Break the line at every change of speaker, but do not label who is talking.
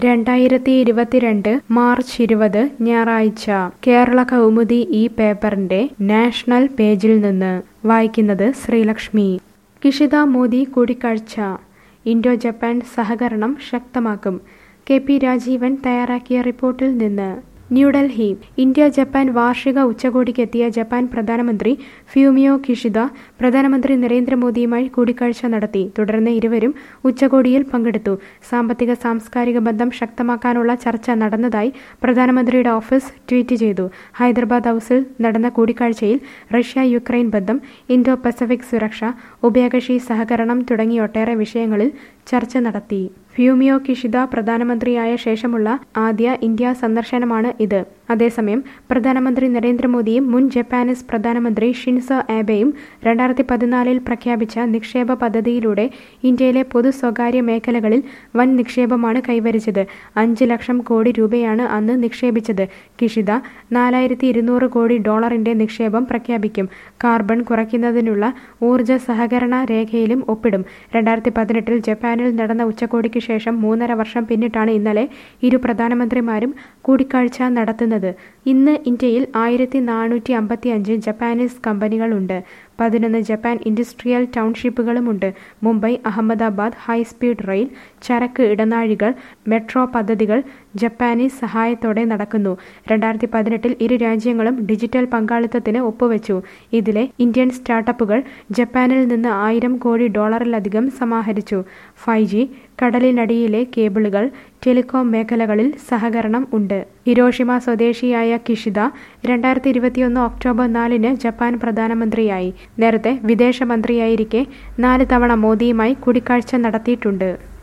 രണ്ടായിരത്തി ഇരുപത്തിരണ്ട് മാർച്ച് ഇരുപത് ഞായറാഴ്ച കേരള കൗമുദി ഈ പേപ്പറിന്റെ നാഷണൽ പേജിൽ നിന്ന് വായിക്കുന്നത് ശ്രീലക്ഷ്മി കിഷിത മോദി കൂടിക്കാഴ്ച ഇൻഡോ ജപ്പാൻ സഹകരണം ശക്തമാക്കും കെ പി രാജീവൻ തയ്യാറാക്കിയ റിപ്പോർട്ടിൽ നിന്ന് ന്യൂഡൽഹി ഇന്ത്യ ജപ്പാൻ വാർഷിക ഉച്ചകോടിക്കെത്തിയ ജപ്പാൻ പ്രധാനമന്ത്രി ഫ്യൂമിയോ കിഷിദ പ്രധാനമന്ത്രി നരേന്ദ്രമോദിയുമായി കൂടിക്കാഴ്ച നടത്തി തുടർന്ന് ഇരുവരും ഉച്ചകോടിയിൽ പങ്കെടുത്തു സാമ്പത്തിക സാംസ്കാരിക ബന്ധം ശക്തമാക്കാനുള്ള ചർച്ച നടന്നതായി പ്രധാനമന്ത്രിയുടെ ഓഫീസ് ട്വീറ്റ് ചെയ്തു ഹൈദരാബാദ് ഹൗസിൽ നടന്ന കൂടിക്കാഴ്ചയിൽ റഷ്യ യുക്രൈൻ ബന്ധം ഇന്തോ പസഫിക് സുരക്ഷ ഉഭയകക്ഷി സഹകരണം തുടങ്ങിയ ഒട്ടേറെ വിഷയങ്ങളിൽ ചർച്ച നടത്തി ഫ്യൂമിയോ കിഷിദ പ്രധാനമന്ത്രിയായ ശേഷമുള്ള ആദ്യ ഇന്ത്യ സന്ദർശനമാണ് ഇത് അതേസമയം പ്രധാനമന്ത്രി നരേന്ദ്രമോദിയും മുൻ ജപ്പാനീസ് പ്രധാനമന്ത്രി ഷിൻസോ ആബെയും രണ്ടായിരത്തി പതിനാലിൽ പ്രഖ്യാപിച്ച നിക്ഷേപ പദ്ധതിയിലൂടെ ഇന്ത്യയിലെ പൊതു സ്വകാര്യ മേഖലകളിൽ വൻ നിക്ഷേപമാണ് കൈവരിച്ചത് അഞ്ച് ലക്ഷം കോടി രൂപയാണ് അന്ന് നിക്ഷേപിച്ചത് കിഷിദ നാലായിരത്തി ഇരുന്നൂറ് കോടി ഡോളറിന്റെ നിക്ഷേപം പ്രഖ്യാപിക്കും കാർബൺ കുറയ്ക്കുന്നതിനുള്ള ഊർജ്ജ സഹകരണ രേഖയിലും ഒപ്പിടും രണ്ടായിരത്തി പതിനെട്ടിൽ ജപ്പാനിൽ നടന്ന ഉച്ചകോടിക്ക് ശേഷം മൂന്നര വർഷം പിന്നിട്ടാണ് ഇന്നലെ ഇരു പ്രധാനമന്ത്രിമാരും കൂടിക്കാഴ്ച നടത്തുന്നത് ഇന്ന് ഇന്ത്യയിൽ ആയിരത്തി നാനൂറ്റി അമ്പത്തി അഞ്ച് ജപ്പാനീസ് കമ്പനികളുണ്ട് പതിനൊന്ന് ജപ്പാൻ ഇൻഡസ്ട്രിയൽ ടൗൺഷിപ്പുകളുമുണ്ട് മുംബൈ അഹമ്മദാബാദ് ഹൈസ്പീഡ് റെയിൽ ചരക്ക് ഇടനാഴികൾ മെട്രോ പദ്ധതികൾ ജപ്പാനീസ് സഹായത്തോടെ നടക്കുന്നു രണ്ടായിരത്തി പതിനെട്ടിൽ ഇരു രാജ്യങ്ങളും ഡിജിറ്റൽ പങ്കാളിത്തത്തിന് ഒപ്പുവെച്ചു ഇതിലെ ഇന്ത്യൻ സ്റ്റാർട്ടപ്പുകൾ ജപ്പാനിൽ നിന്ന് ആയിരം കോടി ഡോളറിലധികം സമാഹരിച്ചു ഫൈവ് ജി കടലിനടിയിലെ കേബിളുകൾ ടെലികോം മേഖലകളിൽ സഹകരണം ഉണ്ട് ഹിരോഷിമ സ്വദേശിയായ കിഷിദ രണ്ടായിരത്തി ഇരുപത്തിയൊന്ന് ഒക്ടോബർ നാലിന് ജപ്പാൻ പ്രധാനമന്ത്രിയായി നേരത്തെ വിദേശമന്ത്രിയായിരിക്കെ നാല് തവണ മോദിയുമായി കൂടിക്കാഴ്ച നടത്തിയിട്ടുണ്ട്